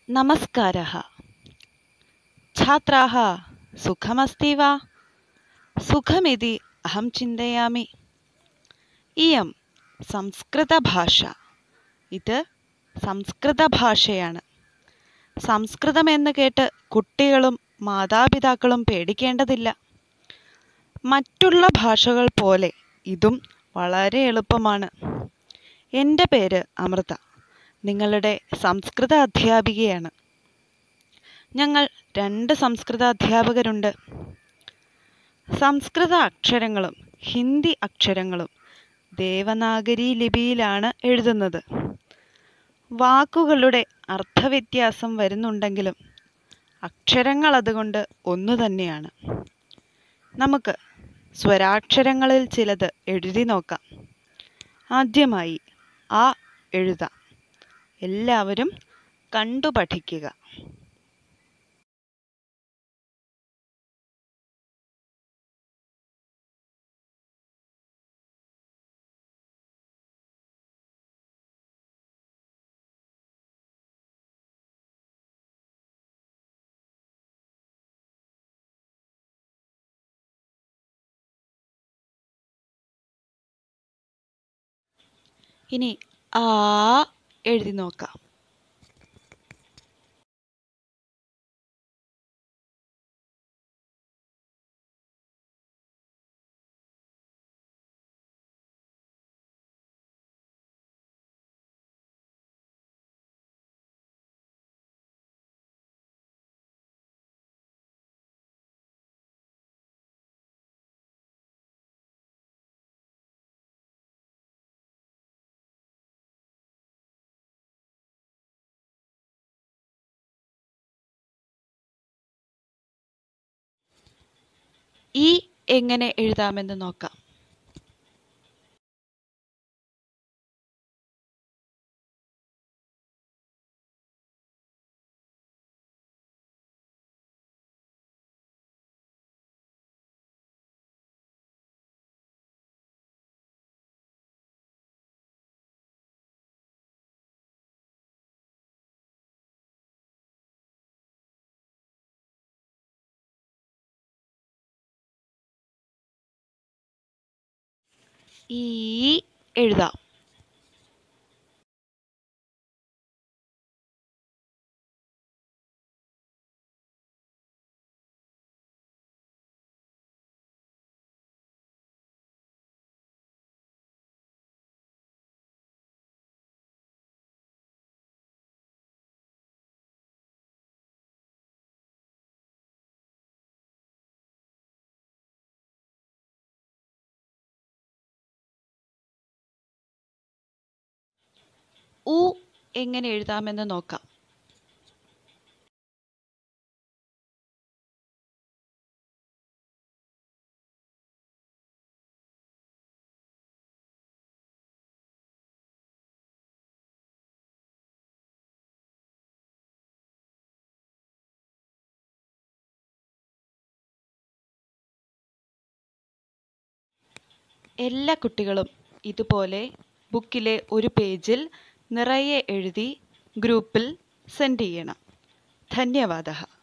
नमस्कारः छात्राः सुखमस्ति वा सुखमिति अहं चिन्तयामि ഇയം സംസ്കൃതഭാഷ ഇത് സംസ്കൃതഭാഷയാണ് സംസ്കൃതം എന്ന് കേട്ട് കുട്ടികളും മാതാപിതാക്കളും പേടിക്കേണ്ടതില്ല മറ്റുള്ള ഭാഷകൾ പോലെ ഇതും വളരെ എളുപ്പമാണ് എൻ്റെ പേര് അമൃത നിങ്ങളുടെ സംസ്കൃത അധ്യാപികയാണ് ഞങ്ങൾ രണ്ട് സംസ്കൃത അധ്യാപകരുണ്ട് സംസ്കൃത അക്ഷരങ്ങളും ഹിന്ദി അക്ഷരങ്ങളും ദേവനാഗരി ലിപിയിലാണ് എഴുതുന്നത് വാക്കുകളുടെ അർത്ഥവ്യത്യാസം വരുന്നുണ്ടെങ്കിലും അക്ഷരങ്ങൾ അതുകൊണ്ട് ഒന്നു തന്നെയാണ് നമുക്ക് സ്വരാക്ഷരങ്ങളിൽ ചിലത് എഴുതി നോക്കാം ആദ്യമായി ആ എഴുതാം എല്ലാവരും കണ്ടു പഠിക്കുക ഇനി ആ എഴുതി നോക്കാം ഈ എങ്ങനെ എഴുതാമെന്ന് നോക്കാം ഈ എഴുതാം ഉ എങ്ങനെ എഴുതാമെന്ന് നോക്കാം എല്ലാ കുട്ടികളും ഇതുപോലെ ബുക്കിലെ ഒരു പേജിൽ നിറയെ എഴുതി ഗ്രൂപ്പിൽ സെൻഡ് ചെയ്യണം ധന്യവാദः